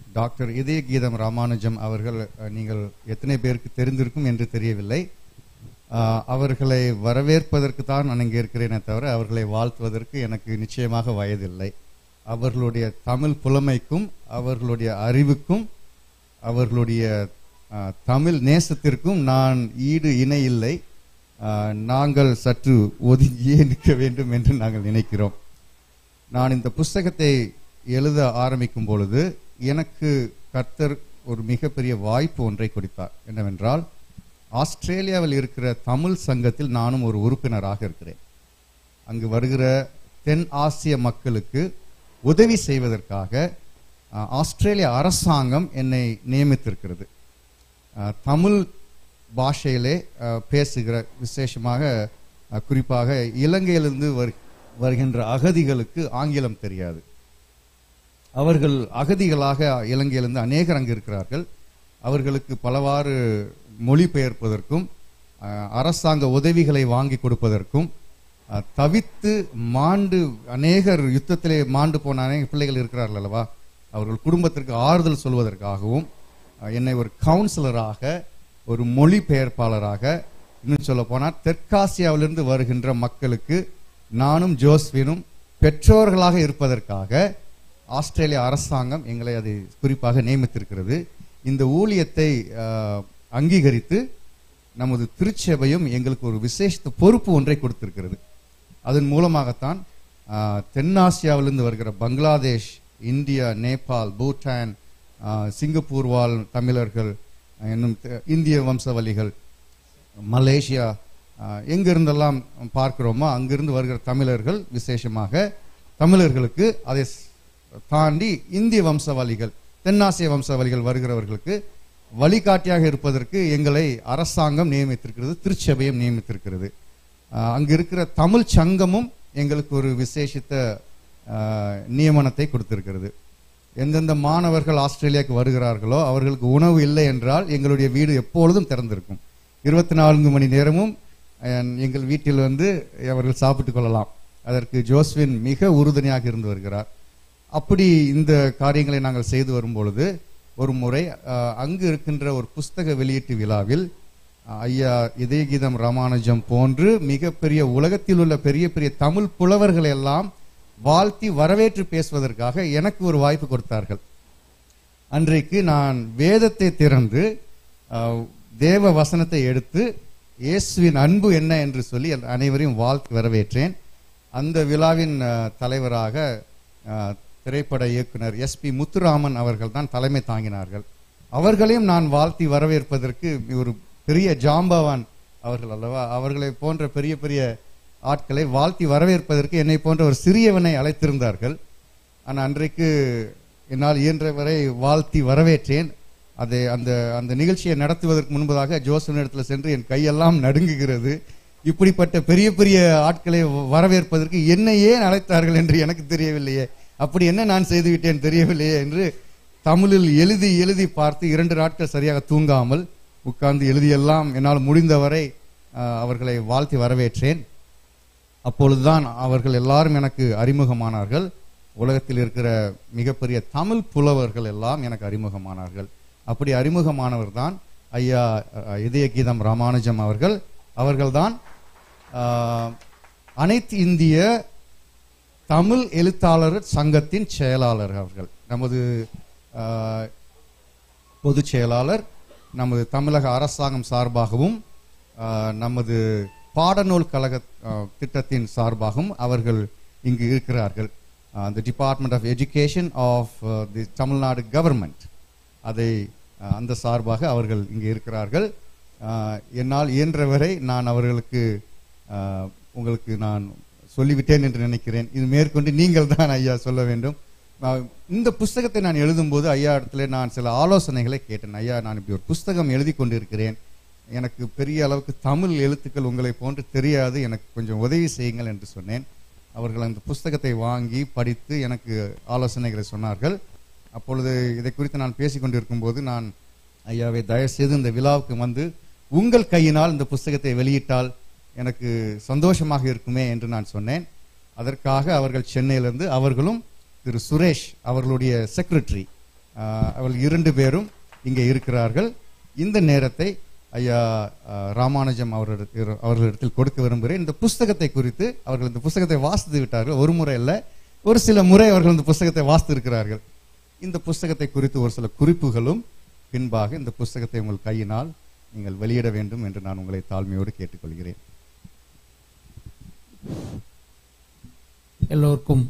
doctor இதய கீதம் ராமானுஜம் அவர்கள் அஹ், நீங்கள் எத்தனை பேருக்கு தெரிந்திருக்கும் என்று தெரியவில்லை அஹ், அவர்களை வரவேற்பதற்கு தான் நான் இங்கே இருக்கிறேனே தவிர அவர்களை வாழ்த்துவதற்கு எனக்கு நிச்சயமாக வயதில்லை அவர்களுடைய தமிழ் புலமைக்கும் அவர்களுடைய அறிவுக்கும் அவர்களுடைய அஹ், தமிழ் நேசத்திற்கும் நான் ஈடு இணை இல்லை அஹ், நாங்கள் சற்று ஒதுங்கியே நிற்க வேண்டும் என்று நாங்கள் நினைக்கிறோம் நான் இந்த புஸ்தகத்தை எழுத ஆரம்பிக்கும் பொழுது எனக்கு கர்த்தர் ஒரு மிகப்பெரிய வாய்ப்பு ஒன்றை கொடுத்தார் என்னவென்றால் ஆஸ்திரேலியாவில் இருக்கிற தமிழ் சங்கத்தில் நானும் ஒரு உறுப்பினராக இருக்கிறேன் அங்கு வருகிற தென் ஆசிய மக்களுக்கு உதவி செய்வதற்காக அஹ், ஆஸ்திரேலிய அரசாங்கம் என்னை நியமித்திருக்கிறது அஹ், தமிழ் பாஷையிலே அஹ், பேசுகிற விசேஷமாக அஹ், குறிப்பாக இலங்கையிலிருந்து வரு வருகின்ற அகதிகளுக்கு ஆங்கிலம் தெரியாது அவர்கள் அகதிகளாக இலங்கையிலிருந்து அநேகர் அங்கு இருக்கிறார்கள் அவர்களுக்கு பலவாறு மொழிபெயர்ப்பதற்கும் அஹ், அரசாங்க உதவிகளை வாங்கி கொடுப்பதற்கும் அஹ், தவித்து மாண்டு அநேகர் யுத்தத்திலே மாண்டு போன அநேக பிள்ளைகள் இருக்கிறார்கள் அல்லவா அவர்கள் குடும்பத்திற்கு ஆறுதல் சொல்வதற்காகவும் அஹ், என்னை ஒரு கவுன்சிலராக ஒரு மொழிபெயர்ப்பாளராக இன்னும் சொல்ல போனால் தெற்காசியாவிலிருந்து வருகின்ற மக்களுக்கு நானும் ஜோஸ்வினும் பெற்றோர்களாக இருப்பதற்காக ஆஸ்திரேலிய அரசாங்கம் எங்களை அதை குறிப்பாக நியமித்திருக்கிறது இந்த ஊழியத்தை அஹ், அங்கீகரித்து நமது திருச்சபையும் எங்களுக்கு ஒரு விசேஷ பொறுப்பு ஒன்றை கொடுத்திருக்கிறது அதன் மூலமாகத்தான் அஹ், தென்னாசியாவிலிருந்து வருகிற பங்களாதேஷ் இந்தியா நேபாள் பூட்டான் அஹ், சிங்கப்பூர் வாழ் தமிழர்கள் அஹ், இன்னும் தெ- இந்திய வம்சவழிகள் மலேசியா அஹ், எங்கிருந்தெல்லாம் பார்க்கிறோமோ அங்கிருந்து வருகிற தமிழர்கள் விசேஷமாக தமிழர்களுக்கு அதை ஸ்- தாண்டி இந்திய வம்சவாளிகள் தென்னாசிய வம்சவாளிகள் வருகிறவர்களுக்கு வழிகாட்டியாக இருப்பதற்கு எங்களை அரசாங்கம் நியமித்திருக்கிறது திருச்சபையும் நியமித்திருக்கிறது அஹ், அங்கு இருக்கிற தமிழ் சங்கமும் எங்களுக்கு ஒரு விசேஷித்த அஹ், நியமனத்தை கொடுத்திருக்கிறது எந்தெந்த மாணவர்கள் ஆஸ்திரேலியாவுக்கு வருகிறார்களோ அவர்களுக்கு உணவு இல்லை என்றால் எங்களுடைய வீடு எப்பொழுதும் திறந்திருக்கும் இருபத்தி நான்கு மணி நேரமும் அஹ், எங்கள் வீட்டில் வந்து அவர்கள் சாப்பிட்டுக் கொள்ளலாம் அதற்கு ஜோஸ்வின் மிக உறுதுணையாக இருந்து வருகிறார் அப்படி இந்த காரியங்களை நாங்கள் செய்து வரும் பொழுது ஒரு முறை அஹ், அங்கு இருக்கின்ற ஒரு புஸ்தக வெளியீட்டு விழாவில் அஹ், ஐயா இதயகீதம் ராமானுஜம் போன்று மிகப்பெரிய உலகத்தில் உள்ள பெரிய பெரிய தமிழ் புலவர்களை எல்லாம் வாழ்த்தி வரவேற்று பேசுவதற்காக எனக்கு ஒரு வாய்ப்பு கொடுத்தார்கள் அன்றைக்கு நான் வேதத்தை திறந்து அஹ், தேவ வசனத்தை எடுத்து இயேசுவின் அன்பு என்ன என்று சொல்லி அனைவரையும் வாழ்த்து வரவேற்றேன் அந்த விழாவின் அஹ், தலைவராக அஹ், திரைப்பட இயக்குனர் எஸ்பி முத்துராமன் அவர்கள் தான் தலைமை தாங்கினார்கள் அவர்களையும் நான் வாழ்த்தி வரவேற்பதற்கு ஒரு பெரிய ஜாம்பவான் அவர்கள் அல்லவா அவர்களை போன்ற பெரிய பெரிய ஆட்களை வாழ்த்தி வரவேற்பதற்கு என்னை போன்ற ஒரு சிறியவனை அழைத்திருந்தார்கள் ஆனால் அன்றைக்கு என்னால் இயன்றவரை வாழ்த்தி வரவேற்றேன் அதை அந்த அந்த நிகழ்ச்சியை நடத்துவதற்கு முன்பதாக ஜோசன் இடத்துல சென்று என் கையெல்லாம் நடுங்குகிறது இப்படிப்பட்ட பெரிய பெரிய ஆட்களை வரவேற்பதற்கு என்னை ஏன் அழைத்தார்கள் என்று எனக்கு தெரியவில்லையே அப்படி என்ன நான் செய்துவிட்டேன் தெரியவில்லையே என்று தமிழில் எழுதி எழுதி பார்த்து இரண்டு நாட்கள் சரியாக தூங்காமல் உட்கார்ந்து எழுதியெல்லாம் என்னால் முடிந்தவரை அஹ், அவர்களை வாழ்த்தி வரவேற்றேன் அப்பொழுதுதான் அவர்கள் எல்லாரும் எனக்கு அறிமுகமானார்கள் உலகத்தில் இருக்கிற மிகப்பெரிய தமிழ் புலவர்கள் எல்லாம் எனக்கு அறிமுகமானார்கள் அப்படி அறிமுகமானவர் தான் ஐயா அஹ், இதய கீதம் ராமானுஜம் அவர்கள் அவர்கள்தான் ஆஹ், அனைத்து இந்திய தமிழ் எழுத்தாளர் சங்கத்தின் செயலாளர் அவர்கள் நமது ஆஹ், பொதுச் செயலாளர் நமது தமிழக அரசாங்கம் சார்பாகவும் ஆஹ், நமது பாடநூல் கழக ஆஹ், திட்டத்தின் சார்பாகவும் அவர்கள் இங்கு இருக்கிறார்கள் the department of education of the Tamil Nadu government அதை ஆஹ், அந்த சார்பாக அவர்கள் இங்கு இருக்கிறார்கள் ஆஹ், என்னால் இயன்றவரை நான் அவர்களுக்கு ஆஹ், உங்களுக்கு நான் சொல்லிவிட்டேன் என்று நினைக்கிறேன் இது மேற்கொண்டு நீங்கள் தான் ஐயா சொல்ல வேண்டும் நான் இந்த புஸ்தகத்தை நான் எழுதும்போது ஐயா இடத்துல நான் சில ஆலோசனைகளை கேட்டேன் ஐயா நான் இப்படி ஒரு புஸ்தகம் எழுதி கொண்டிருக்கிறேன் எனக்கு பெரிய அளவுக்கு தமிழ் எழுத்துக்கள் உங்களை போன்று தெரியாது எனக்கு கொஞ்சம் உதவி செய்யுங்கள் என்று சொன்னேன் அவர்கள் அந்த புஸ்தகத்தை வாங்கி படித்து எனக்கு ஆலோசனைகளை சொன்னார்கள் அப்பொழுது இதை குறித்து நான் பேசிக் கொண்டிருக்கும் போது நான் ஐயாவை தயவுசெய்து இந்த விழாவுக்கு வந்து உங்கள் கையினால் இந்த புஸ்தகத்தை வெளியிட்டால் எனக்கு சந்தோஷமாக இருக்குமே என்று நான் சொன்னேன் அதற்காக அவர்கள் சென்னையிலிருந்து அவர்களும் திரு சுரேஷ் அவர்களுடைய செக்ரட்டரி ஆஹ், அவர்கள் இரண்டு பேரும் இங்கே இருக்கிறார்கள் இந்த நேரத்தை ஐயா ஆஹ், ராமானுஜம் அவர்களிடத்தில் அவர்களிடத்தில் கொடுக்க விரும்புகிறேன் இந்த புஸ்தகத்தை குறித்து அவர்கள் இந்த புஸ்தகத்தை வாசித்து விட்டார்கள் ஒரு முறை அல்ல ஒரு சில முறை அவர்கள் இந்த புஸ்தகத்தை வாசித்து இருக்கிறார்கள் இந்த புஸ்தகத்தை குறித்து ஒரு சில குறிப்புகளும் பின்பாக இந்த புஸ்தகத்தை உங்கள் கையினால் நீங்கள் வெளியிட வேண்டும் என்று நான் உங்களை தாழ்மையோடு கேட்டுக்கொள்கிறேன் எல்லோருக்கும்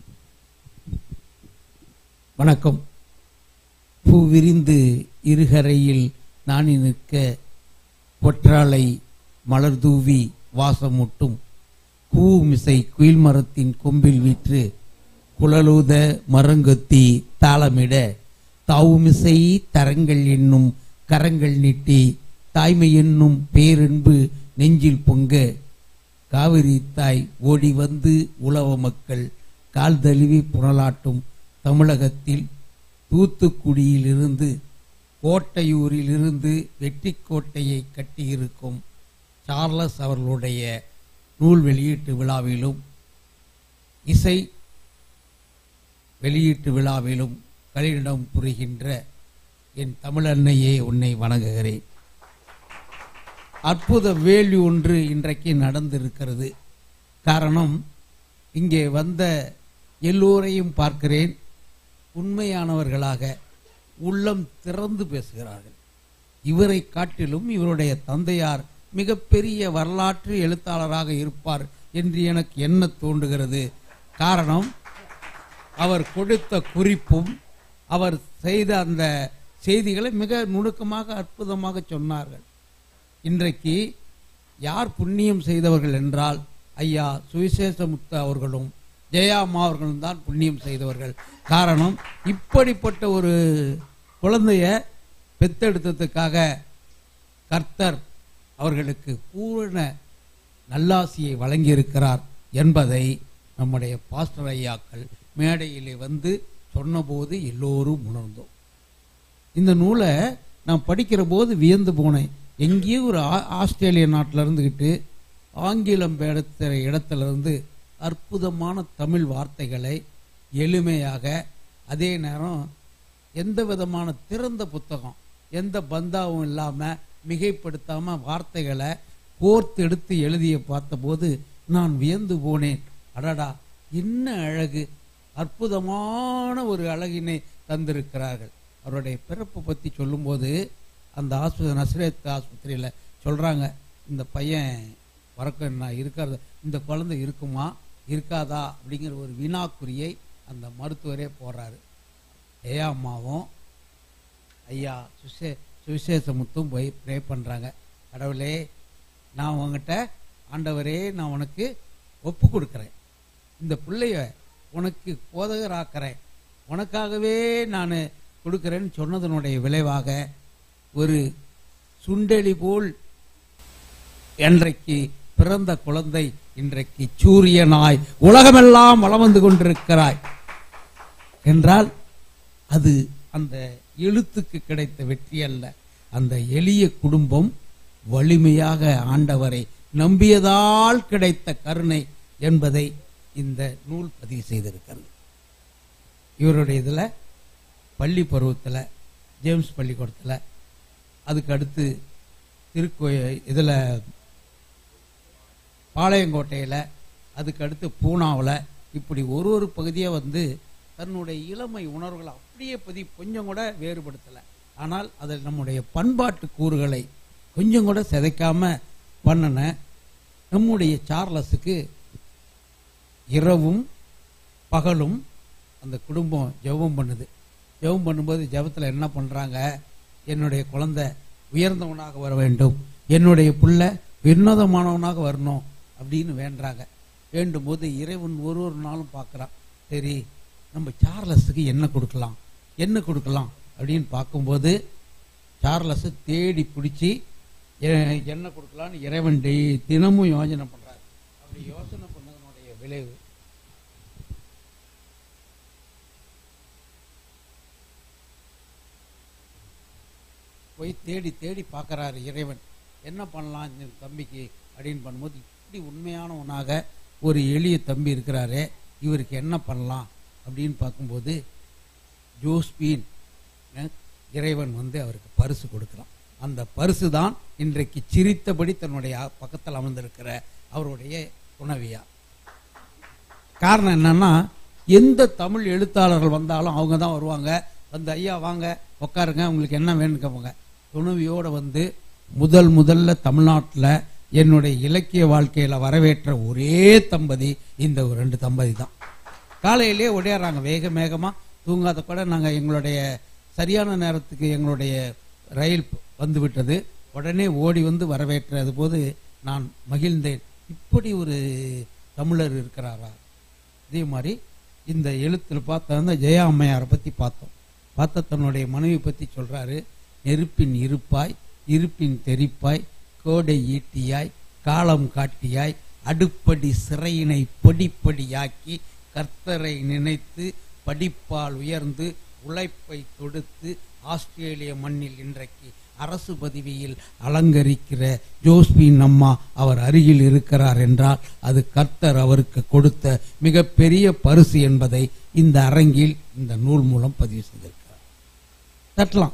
வணக்கம் பூ விரிந்து இருகரையில் நாணி நிற்க பொற்றாளை மலர் தூவி வாசமூட்டும் கூமிசை குயில் மரத்தின் கொம்பில் வீற்று குழலூத மரங்கொத்தி தாளமிட தாவுமிசை தரங்கள் என்னும் கரங்கள் நீட்டி தாய்மை என்னும் பேரன்பு நெஞ்சில் பொங்க காவிரி தாய் ஓடி வந்து உழவ மக்கள் கால் தழுவி புனலாட்டும் தமிழகத்தில் தூத்துக்குடியிலிருந்து கோட்டையூரிலிருந்து வெற்றி கோட்டையை கட்டியிருக்கும் சார்லஸ் அவர்களுடைய நூல் வெளியீட்டு விழாவிலும் இசை வெளியீட்டு விழாவிலும் கலிடம் புரிகின்ற என் தமிழன்னையே உன்னை வணங்குகிறேன் அற்புத வேள்வி ஒன்று இன்றைக்கு நடந்திருக்கிறது காரணம் இங்கே வந்த எல்லோரையும் பார்க்கிறேன் உண்மையானவர்களாக உள்ளம் திறந்து பேசுகிறார்கள் இவரை காட்டிலும் இவருடைய தந்தையார் மிகப்பெரிய வரலாற்று எழுத்தாளராக இருப்பார் என்று எனக்கு என்ன தோன்றுகிறது காரணம் அவர் கொடுத்த குறிப்பும் அவர் செய்த அந்த செய்திகளை மிக நுணுக்கமாக அற்புதமாக சொன்னார்கள் இன்றைக்கு யார் புண்ணியம் செய்தவர்கள் என்றால் ஐயா சுவிசேஷமுத்து அவர்களும் ஜெயாமா அவர்களும் தான் புண்ணியம் செய்தவர்கள் காரணம் இப்படிப்பட்ட ஒரு குழந்தைய பெத்தெடுத்ததுக்காக கர்த்தர் அவர்களுக்கு பூரண நல்லாசியை வழங்கியிருக்கிறார் என்பதை நம்முடைய பாஸ்டர் ஐயாக்கள் மேடையிலே வந்து சொன்னபோது எல்லோரும் உணர்ந்தோம் இந்த நூலை நான் படிக்கிற போது வியந்து போனேன் எங்கேயோ ஒரு ஆ- ஆஸ்திரேலிய நாட்டில் இருந்துக்கிட்டு ஆங்கிலம் பேடத்துற இடத்துல இருந்து அற்புதமான தமிழ் வார்த்தைகளை எளிமையாக அதே நேரம் எந்த விதமான திறந்த புத்தகம் எந்த பந்தாவும் இல்லாமல் மிகைப்படுத்தாம வார்த்தைகளை கோர்த்தெடுத்து எழுதிய பார்த்தபோது நான் வியந்து போனேன் அடடா என்ன அழகு அற்புதமான ஒரு அழகினை தந்திருக்கிறார்கள் அவருடைய பிறப்பை பற்றி சொல்லும்போது அந்த ஆஸ்பத்திரி நஸ்ரேத் ஆஸ்பத்திரியில் சொல்கிறாங்க இந்த பையன் வரக்க நான் இருக்கிறது இந்த குழந்தை இருக்குமா இருக்காதா அப்படிங்கிற ஒரு வினாக்குறியை அந்த மருத்துவரே போடுறாரு ஏயா அம்மாவும் ஐயா சுசே சுவிசேஷமுத்தும் போய் ப்ரே பண்ணுறாங்க கடவுளே நான் உங்ககிட்ட ஆண்டவரே நான் உனக்கு ஒப்பு கொடுக்குறேன் இந்த பிள்ளைய உனக்கு போதகராக்கிறேன் உனக்காகவே நான் கொடுக்குறேன்னு சொன்னதனுடைய விளைவாக ஒரு சுண்டெலி போல் என்றைக்கு பிறந்த குழந்தை இன்றைக்கு சூரியனாய் உலகமெல்லாம் வலம் வந்து கொண்டிருக்கிறாய் என்றால் அது அந்த எழுத்துக்கு கிடைத்த வெற்றி அல்ல அந்த எளிய குடும்பம் வலிமையாக ஆண்டவரை நம்பியதால் கிடைத்த கருணை என்பதை இந்த நூல் பதிவு செய்திருக்கிறது இவருடைய இதில் பள்ளி பருவத்தில் ஜேம்ஸ் பள்ளிக்கூடத்தில் அதுக்கு அடுத்து திருக்கோய இதில் பாளையங்கோட்டையில் அதுக்கு அடுத்து பூனாவில் இப்படி ஒரு ஒரு பகுதியாக வந்து தன்னுடைய இளமை உணர்வுகளை அப்படியே பதி கொஞ்சம் கூட வேறுபடுத்தலை ஆனால் அதில் நம்முடைய பண்பாட்டு கூறுகளை கொஞ்சம் கூட சிதைக்காம பண்ணின நம்முடைய சார்லஸுக்கு இரவும் பகலும் அந்த குடும்பம் ஜெபம் பண்ணுது ஜெபம் பண்ணும்போது ஜெபத்தில் என்ன பண்ணுறாங்க என்னுடைய குழந்தை உயர்ந்தவனாக வர வேண்டும் என்னுடைய புள்ள உன்னதமானவனாக வரணும் அப்படின்னு வேண்டுறாங்க வேண்டும் போது இறைவன் ஒரு ஒரு நாளும் பார்க்குறான் சரி நம்ம சார்லஸுக்கு என்ன கொடுக்கலாம் என்ன கொடுக்கலாம் அப்படின்னு பார்க்கும்போது சார்லஸ் தேடி பிடிச்சி எ- என்ன கொடுக்கலான்னு இறைவன் டெய் தினமும் யோசனை பண்ணுறாரு அப்படி யோசனை பண்ணதனுடைய விளைவு போய் தேடி தேடி பார்க்கறாரு இறைவன் என்ன பண்ணலாம் இந்த தம்பிக்கு அப்படின்னு பண்ணும்போது இப்படி உண்மையானவனாக ஒரு எளிய தம்பி இருக்கிறாரே இவருக்கு என்ன பண்ணலாம் அப்படின்னு பார்க்கும்போது ஜோஸ்பீன் அஹ், இறைவன் வந்து அவருக்கு பரிசு கொடுக்குறான் அந்த பரிசு தான் இன்றைக்கு சிரித்தபடி தன்னுடைய பக்கத்தில் அமர்ந்திருக்கிற அவருடைய துணவியா காரணம் என்னன்னா எந்த தமிழ் எழுத்தாளர்கள் வந்தாலும் அவங்க தான் வருவாங்க வந்து ஐயா வாங்க உட்காருங்க உங்களுக்கு என்ன வேணும்னு கேட்பாங்க துணவியோட வந்து முதல் முதல்ல தமிழ்நாட்டில் என்னுடைய இலக்கிய வாழ்க்கையில வரவேற்ற ஒரே தம்பதி இந்த ஒரு ரெண்டு தம்பதி தான் காலையிலேயே ஓடியாடுறாங்க வேக வேகமா தூங்காத கூட நாங்கள் எங்களுடைய சரியான நேரத்துக்கு எங்களுடைய ரயில் வந்து விட்டது உடனே ஓடி வந்து வரவேற்றது போது நான் மகிழ்ந்தேன் இப்படி ஒரு தமிழர் இருக்கிறாரா அதே மாதிரி இந்த எழுத்தில் பார்த்த அந்த ஜெயா அம்மையாரை பற்றி பார்த்தோம் பார்த்த தன்னுடைய மனைவி பற்றி சொல்றாரு நெருப்பின் இருப்பாய் இருப்பின் தெரிப்பாய் கோடை ஈட்டியாய் காலம் காட்டியாய் அடுப்படி சிறையினை பொடிப்படியாக்கி கர்த்தரை நினைத்து படிப்பால் உயர்ந்து உழைப்பை தொடுத்து ஆஸ்திரேலிய மண்ணில் இன்றைக்கு அரசு பதவியில் அலங்கரிக்கிற ஜோஸ்பின் அம்மா அவர் அருகில் இருக்கிறார் என்றால் அது கர்த்தர் அவருக்கு கொடுத்த மிகப்பெரிய பரிசு என்பதை இந்த அரங்கில் இந்த நூல் மூலம் பதிவு செய்திருக்கிறார் தட்டலாம்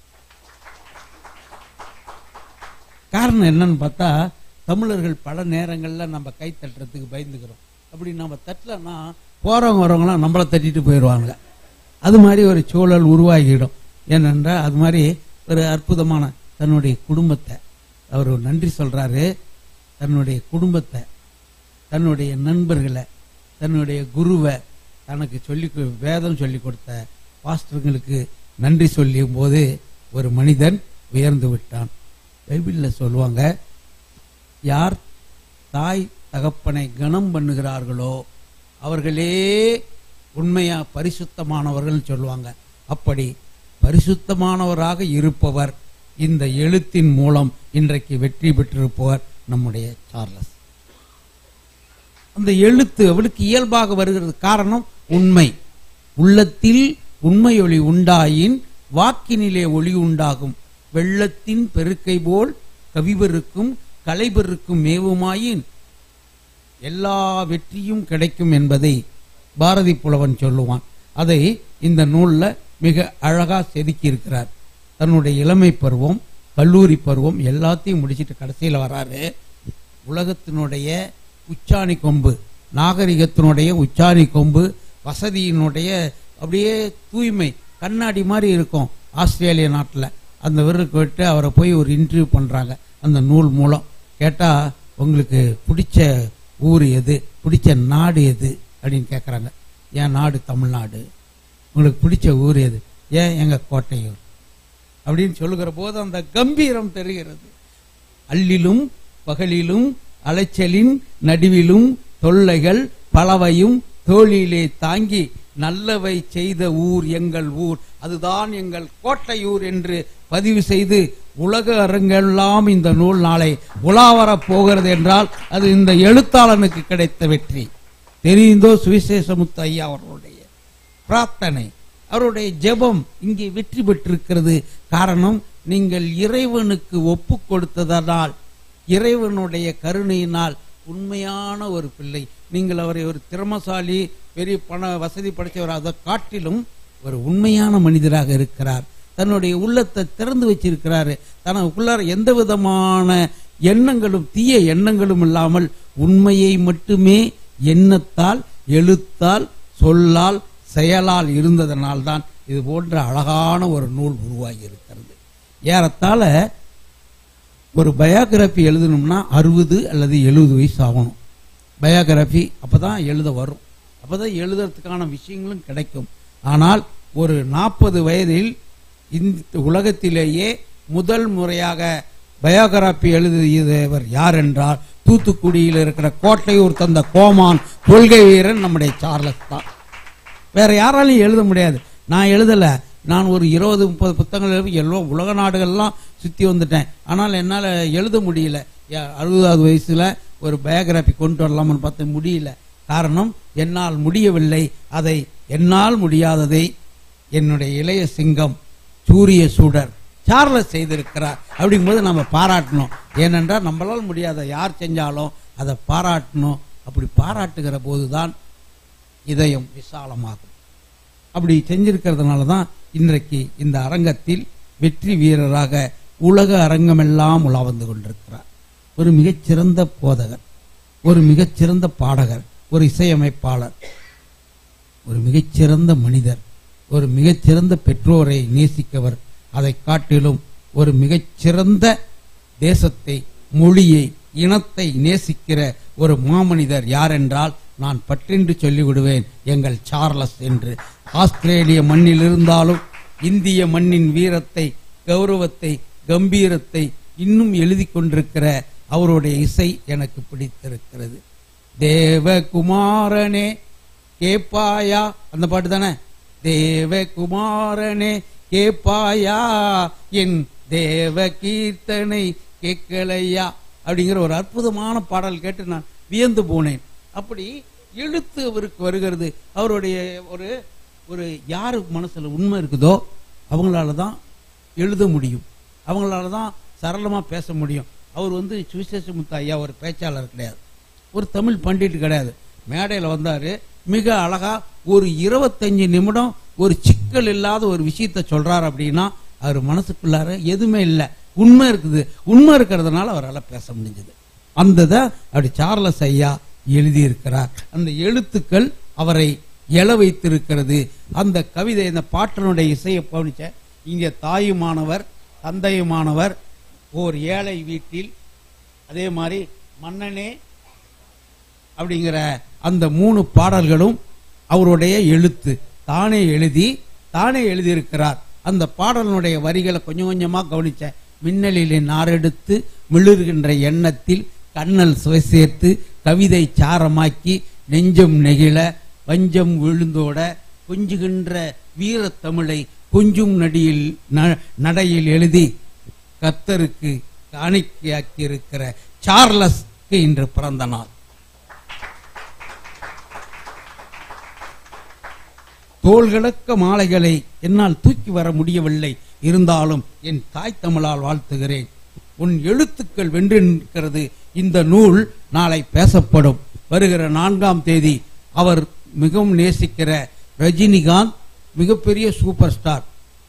காரணம் என்னன்னு பார்த்தா தமிழர்கள் பல நேரங்களில் நம்ம கை தட்டுறதுக்கு பயந்துக்கிறோம் அப்படி நம்ம தட்டலன்னா போறவங்க வரவங்களாம் நம்மளை தட்டிட்டு போயிடுவாங்க அது மாதிரி ஒரு சூழல் உருவாகிடும் ஏனென்றால் அது மாதிரி ஒரு அற்புதமான தன்னுடைய குடும்பத்தை அவர் நன்றி சொல்றாரு தன்னுடைய குடும்பத்தை தன்னுடைய நண்பர்களை தன்னுடைய குருவை தனக்கு சொல்லி கொ- வேதம் சொல்லி கொடுத்த பாஸ்டர்களுக்கு நன்றி சொல்லியும் போது ஒரு மனிதன் உயர்ந்து விட்டான் பைபிளில் சொல்லுவாங்க யார் தாய் தகப்பனை கனம் பண்ணுகிறார்களோ அவர்களே உண்மையா பரிசுத்தமானவர்கள் சொல்லுவாங்க அப்படி பரிசுத்தமானவராக இருப்பவர் இந்த எழுத்தின் மூலம் இன்றைக்கு வெற்றி பெற்றிருப்பவர் நம்முடைய சார்லஸ் அந்த எழுத்து அவளுக்கு இயல்பாக வருகிறது காரணம் உண்மை உள்ளத்தில் உண்மையொளி உண்டாயின் வாக்கினிலே ஒளி உண்டாகும் வெள்ளத்தின் பெருக்கை போல் கவிபெருக்கும் கலைபெருக்கும் மேவுமாயின் எல்லா வெற்றியும் கிடைக்கும் என்பதை பாரதி புலவன் சொல்லுவான் அதை இந்த நூல்ல மிக அழகா செதுக்கி இருக்கிறார் தன்னுடைய இளமை பருவம் கல்லூரி பருவம் எல்லாத்தையும் முடிச்சிட்டு கடைசியில் வராரு உலகத்தினுடைய உச்சாணி கொம்பு நாகரிகத்தினுடைய உச்சாணி கொம்பு வசதியினுடைய அப்படியே தூய்மை கண்ணாடி மாதிரி இருக்கும் ஆஸ்திரேலிய நாட்டில் அந்த விருக்கு விட்டு அவரை போய் ஒரு இன்டர்வியூ பண்ணுறாங்க அந்த நூல் மூலம் கேட்டால் உங்களுக்கு பிடிச்ச ஊர் எது பிடிச்ச நாடு எது அப்படின்னு கேட்குறாங்க என் நாடு தமிழ்நாடு உங்களுக்கு பிடிச்ச ஊர் எது ஏன் எங்கள் கோட்டையூர் அப்படின்னு சொல்லுகிற போது அந்த கம்பீரம் தெரிகிறது அள்ளிலும் பகலிலும் அலைச்சலின் நடுவிலும் தொல்லைகள் பலவையும் தோளிலே தாங்கி நல்லவை செய்த ஊர் எங்கள் ஊர் அதுதான் எங்கள் கோட்டையூர் என்று பதிவு செய்து உலக அரங்கெல்லாம் இந்த நூல் நாளை உலாவரப் போகிறது என்றால் அது இந்த எழுத்தாளனுக்கு கிடைத்த வெற்றி தெரிந்தோ சுவிசேஷமுத்து ஐயா அவர்களுடைய பிரார்த்தனை அவருடைய ஜெபம் இங்கே வெற்றி பெற்றிருக்கிறது காரணம் நீங்கள் இறைவனுக்கு ஒப்பு கொடுத்ததனால் இறைவனுடைய கருணையினால் உண்மையான ஒரு பிள்ளை நீங்கள் அவரை ஒரு திறமசாலி பெரிய பண வசதி படைத்தவர் அதை காட்டிலும் ஒரு உண்மையான மனிதராக இருக்கிறார் தன்னுடைய உள்ளத்தை திறந்து வச்சிருக்கிறாரு தனக்குள்ளார எந்த விதமான எண்ணங்களும் தீய எண்ணங்களும் இல்லாமல் உண்மையை மட்டுமே எண்ணத்தால் எழுத்தால் சொல்லால் செயலால் இருந்ததனால் தான் இது போன்ற அழகான ஒரு நூல் உருவாகி இருக்கிறது ஏறத்தாழ ஒரு பயோகிராஃபி எழுதணும்னா அறுபது அல்லது எழுபது வயசு ஆகணும் பயோகிராஃபி அப்பதான் எழுத வரும் அப்பதான் எழுதுறதுக்கான விஷயங்களும் கிடைக்கும் ஆனால் ஒரு நாற்பது வயதில் இந்த உலகத்திலேயே முதல் முறையாக பயோகிராபி எழுதியவர் யார் என்றால் தூத்துக்குடியில் இருக்கிற கோட்டையூர் தந்த கோமான் கொள்கை வீரன் நம்முடைய சார்லஸ் தான் வேற யாராலையும் எழுத முடியாது நான் எழுதல நான் ஒரு இருபது முப்பது புத்தகங்கள் எழுதி எல்லோ உலக நாடுகள்லாம் சுற்றி வந்துட்டேன் ஆனால் என்னால் எழுத முடியல யா- அறுபதாவது வயசுல ஒரு பயோகிராபி கொண்டு வரலாம்னு பார்த்து முடியல காரணம் என்னால் முடியவில்லை அதை என்னால் முடியாததை என்னுடைய இளைய சிங்கம் சூரிய சூடர் சார்லஸ் செய்திருக்கிறார் அப்படிங்கும்போது நம்ம பாராட்டணும் ஏனென்றால் நம்மளால் முடியாத யார் செஞ்சாலும் அதை பாராட்டணும் அப்படி பாராட்டுகிற போதுதான் இதயம் விசாலமாகும் அப்படி செஞ்சிருக்கிறதுனால தான் இன்றைக்கு இந்த அரங்கத்தில் வெற்றி வீரராக உலக அரங்கமெல்லாம் உலா வந்து கொண்டிருக்கிறார் ஒரு மிகச்சிறந்த போதகர் ஒரு மிகச்சிறந்த பாடகர் ஒரு இசையமைப்பாளர் ஒரு மிகச்சிறந்த மனிதர் ஒரு மிகச்சிறந்த பெற்றோரை நேசிக்கவர் அதை காட்டிலும் ஒரு மிகச்சிறந்த தேசத்தை மொழியை இனத்தை நேசிக்கிற ஒரு மாமனிதர் யார் என்றால் நான் பற்றென்று சொல்லிவிடுவேன் எங்கள் சார்லஸ் என்று ஆஸ்திரேலிய மண்ணில் இருந்தாலும் இந்திய மண்ணின் வீரத்தை கௌரவத்தை கம்பீரத்தை இன்னும் எழுதி கொண்டிருக்கிற அவருடைய இசை எனக்கு பிடித்திருக்கிறது தேவகுமாரனே கேப்பாயா அந்த பாட்டு தானே தேவகுமாரனே கேப்பாயா என் தேவ கீர்த்தனை கேட்கலையா அப்படிங்கிற ஒரு அற்புதமான பாடல் கேட்டு நான் வியந்து போனேன் அப்படி எழுத்து அவருக்கு வருகிறது அவருடைய ஒரு ஒரு யாரு மனசுல உண்மை இருக்குதோ அவங்களால தான் எழுத முடியும் அவங்களால தான் சரளமா பேச முடியும் அவர் வந்து சுவிசேஷ முத்து ஐயா ஒரு பேச்சாளர் கிடையாது ஒரு தமிழ் பண்டிட் கிடையாது மேடையில் வந்தாரு மிக அழகா ஒரு இருபத்தஞ்சு நிமிடம் ஒரு சிக்கல் இல்லாத ஒரு விஷயத்த சொல்றாரு அப்படின்னா அவர் மனசுக்குள்ளார எதுவுமே இல்லை உண்மை இருக்குது உண்மை இருக்கிறதுனால அவரால் பேச முடிஞ்சது அந்த இதை அப்படி சார்லஸ் ஐயா எழுதியிருக்கிறார் அந்த எழுத்துக்கள் அவரை எழ வைத்திருக்கிறது அந்த கவிதை இந்த பாட்டனுடைய இசையை கவனிச்ச இங்கே தாயுமானவர் தந்தையுமானவர் ஓர் ஏழை வீட்டில் அதே மாதிரி மன்னனே அப்படிங்கிற அந்த மூணு பாடல்களும் அவருடைய எழுத்து தானே எழுதி தானே எழுதியிருக்கிறார் அந்த பாடலினுடைய வரிகளை கொஞ்சம் கொஞ்சமா கவனிச்ச மின்னலிலே நாரெடுத்து மிளிர்கின்ற எண்ணத்தில் கண்ணல் சுவை சேர்த்து கவிதை சாரமாக்கி நெஞ்சம் நெகிழ வஞ்சம் விழுந்தோட கொஞ்சுகின்ற வீரத்தமிழை கொஞ்சும் நடியில் ந- நடையில் எழுதி கத்தருக்கு காணிக்கையாக்கி இருக்கிற சார்லஸ்க்கு இன்று பிறந்த நாள் தோள்களக்க மாலைகளை என்னால் தூக்கி வர முடியவில்லை இருந்தாலும் என் தாய் தமிழால் வாழ்த்துகிறேன் உன் எழுத்துக்கள் வென்று நிற்கிறது இந்த நூல் நாளை பேசப்படும் வருகிற நான்காம் தேதி அவர் மிகவும் நேசிக்கிற ரஜினிகாந்த் மிகப்பெரிய சூப்பர் ஸ்டார்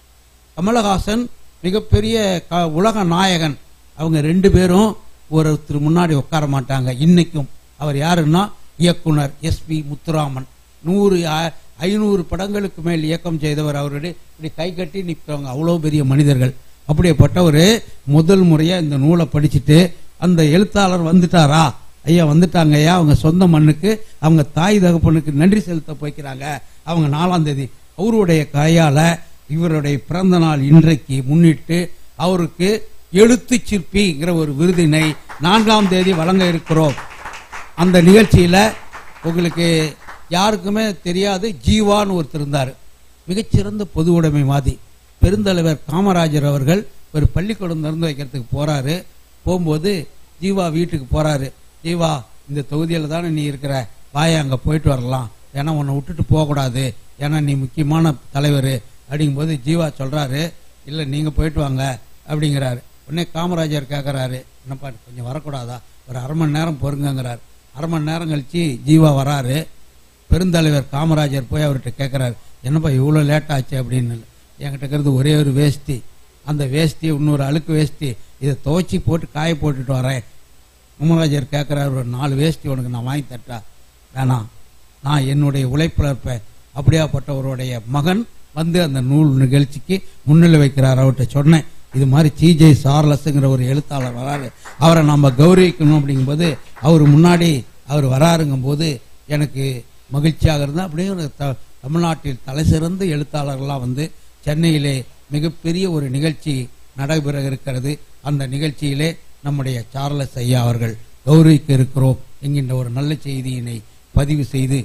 கமலஹாசன் மிகப்பெரிய க- உலக நாயகன் அவங்க ரெண்டு பேரும் ஒருத்தர் முன்னாடி உட்கார மாட்டாங்க இன்னைக்கும் அவர் யாருன்னா இயக்குனர் எஸ்பி முத்துராமன் நூறு ஆ- ஐநூறு படங்களுக்கு மேல் இயக்கம் செய்தவர் அவருடைய இப்படி கை கட்டி நிற்கிறவங்க அவ்வளோ பெரிய மனிதர்கள் அப்படியேப்பட்டவர் முதல் முறையா இந்த நூலை படிச்சுட்டு அந்த எழுத்தாளர் வந்துட்டாரா ஐயா வந்துட்டாங்க ஐயா அவங்க சொந்த மண்ணுக்கு அவங்க தாய் தகப்பனுக்கு நன்றி செலுத்த போய்க்கிறாங்க அவங்க நாலாம் தேதி அவருடைய கையால இவருடைய பிறந்த நாள் இன்றைக்கு முன்னிட்டு அவருக்கு எழுத்து சிற்பிங்கிற ஒரு விருதினை நான்காம் தேதி வழங்க இருக்கிறோம் அந்த நிகழ்ச்சியில உங்களுக்கு யாருக்குமே தெரியாது ஜீவான்னு ஒருத்தர் இருந்தார் மிகச்சிறந்த பொது உடைமைவாதி பெருந்தலைவர் காமராஜர் அவர்கள் ஒரு பள்ளிக்கூடம் திறந்து வைக்கிறதுக்கு போறாரு போகும்போது ஜீவா வீட்டுக்கு போறாரு ஜீவா இந்த தொகுதியில் தானே நீ இருக்கிற வாய அங்க போயிட்டு வரலாம் ஏன்னா உன்னை விட்டுட்டு போகக்கூடாது ஏன்னா நீ முக்கியமான தலைவர் அப்படிங்கும்போது ஜீவா சொல்றாரு இல்லை நீங்க போயிட்டு வாங்க அப்படிங்கிறாரு உடனே காமராஜர் கேட்குறாரு என்னப்பா கொஞ்சம் வரக்கூடாதா ஒரு அரை மணி நேரம் பொறுங்கங்கிறார் அரை மணி நேரம் கழிச்சு ஜீவா வராரு பெருந்தலைவர் காமராஜர் போய் அவர்கிட்ட கேட்குறாரு என்னப்பா இவ்வளோ லேட் ஆச்சு அப்படின்னு என்கிட்ட இருக்கிறது ஒரே ஒரு வேஷ்டி அந்த வேஷ்டி இன்னொரு அழுக்கு வேஷ்டி இதை துவைச்சி போட்டு காய போட்டுட்டு வரேன் காமராஜர் கேட்குறாரு ஒரு நாலு வேஷ்டி உனக்கு நான் வாங்கி தட்டா வேணாம் நான் என்னுடைய உழைப்பில் இருப்பேன் அப்படியாப்பட்டவருடைய மகன் வந்து அந்த நூல் நிகழ்ச்சிக்கு முன்னிலை வைக்கிறார் அவர்கிட்ட சொன்னேன் இது மாதிரி சிஜே சார்லஸ்ங்கிற ஒரு எழுத்தாளர் வராரு அவரை நம்ம கௌரவிக்கணும் அப்படிங்கும்போது அவர் முன்னாடி அவர் வராருங்கும்போது எனக்கு மகிழ்ச்சியாக இருந்தால் அப்படியே ஒரு த- தமிழ்நாட்டில் தலை சிறந்த எழுத்தாளர்கள்லாம் வந்து சென்னையிலே மிகப்பெரிய ஒரு நிகழ்ச்சி நடைபெற இருக்கிறது அந்த நிகழ்ச்சியிலே நம்முடைய சார்லஸ் ஐயா அவர்கள் கௌரவிக்க இருக்கிறோம் என்கின்ற ஒரு நல்ல செய்தியினை பதிவு செய்து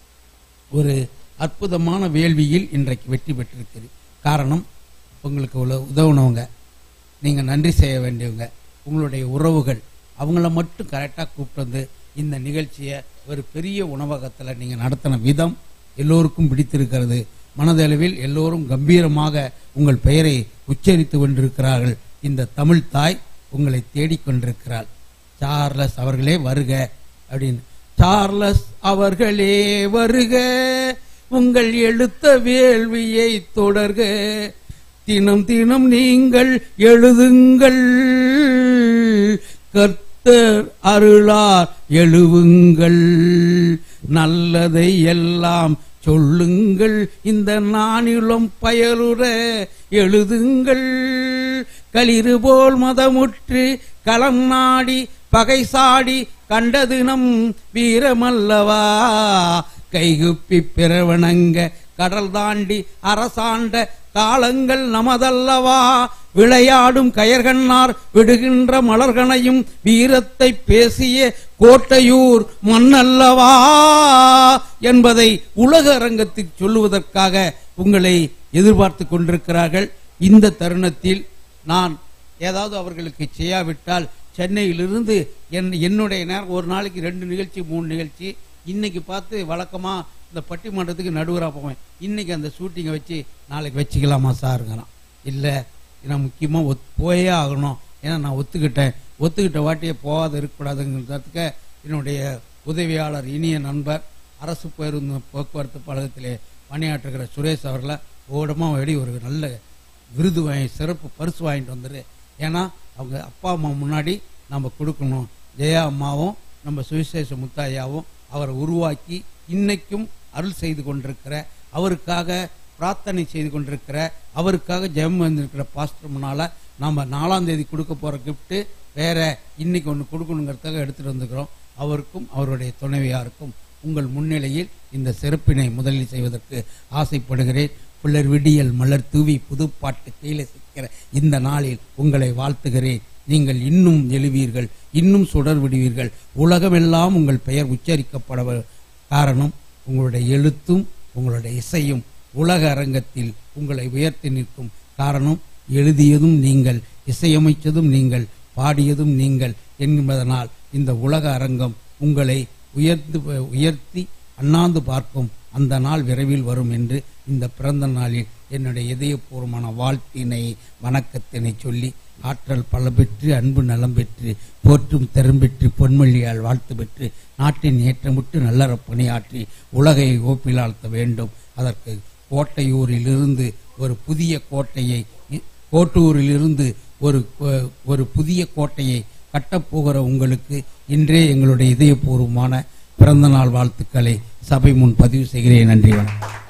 ஒரு அற்புதமான வேள்வியில் இன்றைக்கு வெற்றி பெற்றிருக்கிறது காரணம் உங்களுக்கு உல- உதவுனவங்க நீங்கள் நன்றி செய்ய வேண்டியவங்க உங்களுடைய உறவுகள் அவங்கள மட்டும் கரெக்டாக கூப்பிட்டு வந்து இந்த நிகழ்ச்சியை ஒரு பெரிய உணவகத்தில் நீங்கள் நடத்தின விதம் எல்லோருக்கும் பிடித்திருக்கிறது மனதளவில் எல்லோரும் கம்பீரமாக உங்கள் பெயரை உச்சரித்து கொண்டிருக்கிறார்கள் இந்த தமிழ் தாய் உங்களை தேடிக்கொண்டிருக்கிறாள் சார்லஸ் அவர்களே வருக அப்படின்னு சார்லஸ் அவர்களே வருக உங்கள் எழுத்த வேள்வியை தொடர்க தினம் தினம் நீங்கள் எழுதுங்கள் கர்த்தர் அருளார் எழுவுங்கள் நல்லதை எல்லாம் சொல்லுங்கள் இந்த நானிலம் பயலுற எழுதுங்கள் களிறு போல் மதமுற்று களம் நாடி பகை சாடி கண்டது நம் வீரமல்லவா கைகுப்பி பிறவணங்க கடல் தாண்டி அரசாண்ட காலங்கள் நமதல்லவா விளையாடும் கயர்கண்ணார் விடுகின்ற மலர்களையும் வீரத்தை பேசிய கோட்டையூர் மண்ணல்லவா என்பதை உலக அரங்கத்தில் சொல்லுவதற்காக உங்களை எதிர்பார்த்து கொண்டிருக்கிறார்கள் இந்த தருணத்தில் நான் ஏதாவது அவர்களுக்கு செய்யாவிட்டால் சென்னையிலிருந்து என் என்னுடைய நேரம் ஒரு நாளைக்கு ரெண்டு நிகழ்ச்சி மூணு நிகழ்ச்சி இன்னைக்கு பார்த்து வழக்கமா இந்த பட்டிமன்றத்துக்கு நடுவராக போவேன் இன்னைக்கு அந்த ஷூட்டிங்கை வச்சு நாளைக்கு வச்சுக்கலாமா சாருங்கிறான் இல்லை நான் முக்கியமாக ஒத் போயே ஆகணும் ஏன்னா நான் ஒத்துக்கிட்டேன் ஒத்துக்கிட்ட வாட்டியே போகாத இருக்கக்கூடாதுங்கிறதுக்கு என்னுடைய உதவியாளர் இனிய நண்பர் அரசு பேருந்து போக்குவரத்து பழகத்திலே பணியாற்றுகிற சுரேஷ் அவர்களை ஓடமாக வெடி ஒரு நல்ல விருது வாங்கி சிறப்பு பரிசு வாங்கிட்டு வந்துரு ஏன்னா அவங்க அப்பா அம்மா முன்னாடி நம்ம கொடுக்கணும் ஜெயா அம்மாவும் நம்ம சுவிசேஷ முத்தாயாவும் அவரை உருவாக்கி இன்னைக்கும் அருள் செய்து கொண்டிருக்கிற அவருக்காக பிரார்த்தனை செய்து கொண்டிருக்கிற அவருக்காக ஜெயம் வந்திருக்கிற பாஸ்டர் முன்னால நாம நாலாம் தேதி கொடுக்க போற gift வேற இன்னைக்கு ஒன்று கொடுக்கணுங்கிறதுக்காக எடுத்துட்டு வந்துக்கிறோம் அவருக்கும் அவருடைய துணைவியாருக்கும் உங்கள் முன்னிலையில் இந்த சிறப்பினை முதலில் செய்வதற்கு ஆசைப்படுகிறேன் புலர் விடியல் மலர் தூவி புதுப்பாட்டு கீழே சிக்கிற இந்த நாளில் உங்களை வாழ்த்துகிறேன் நீங்கள் இன்னும் எழுவீர்கள் இன்னும் சுடர் விடுவீர்கள் உலகமெல்லாம் உங்கள் பெயர் உச்சரிக்கப்பட வ- காரணம் உங்களுடைய எழுத்தும் உங்களுடைய இசையும் உலக அரங்கத்தில் உங்களை உயர்த்தி நிற்கும் காரணம் எழுதியதும் நீங்கள் இசையமைத்ததும் நீங்கள் பாடியதும் நீங்கள் என்பதனால் இந்த உலக அரங்கம் உங்களை உயர்ந்து உயர்த்தி அண்ணாந்து பார்க்கும் அந்த நாள் விரைவில் வரும் என்று இந்த பிறந்த நாளில் என்னுடைய இதயபூர்வமான வாழ்த்தினை வணக்கத்தினை சொல்லி ஆற்றல் பல பெற்று அன்பு நலம் பெற்று போற்றும் திறம் பெற்று பொன்மொழியால் வாழ்த்து பெற்று நாட்டின் ஏற்றமுட்டு நல்லற பணியாற்றி உலகை ஓப்பிலாழ்த்த வேண்டும் அதற்கு கோட்டையூரிலிருந்து ஒரு புதிய கோட்டையை இ- கோட்டூரிலிருந்து ஒரு ஒரு புதிய கோட்டையை கட்டப்போகிற உங்களுக்கு இன்றே எங்களுடைய இதயபூர்வமான பிறந்தநாள் வாழ்த்துக்களை சபை முன் பதிவு செய்கிறேன் நன்றி வணக்கம்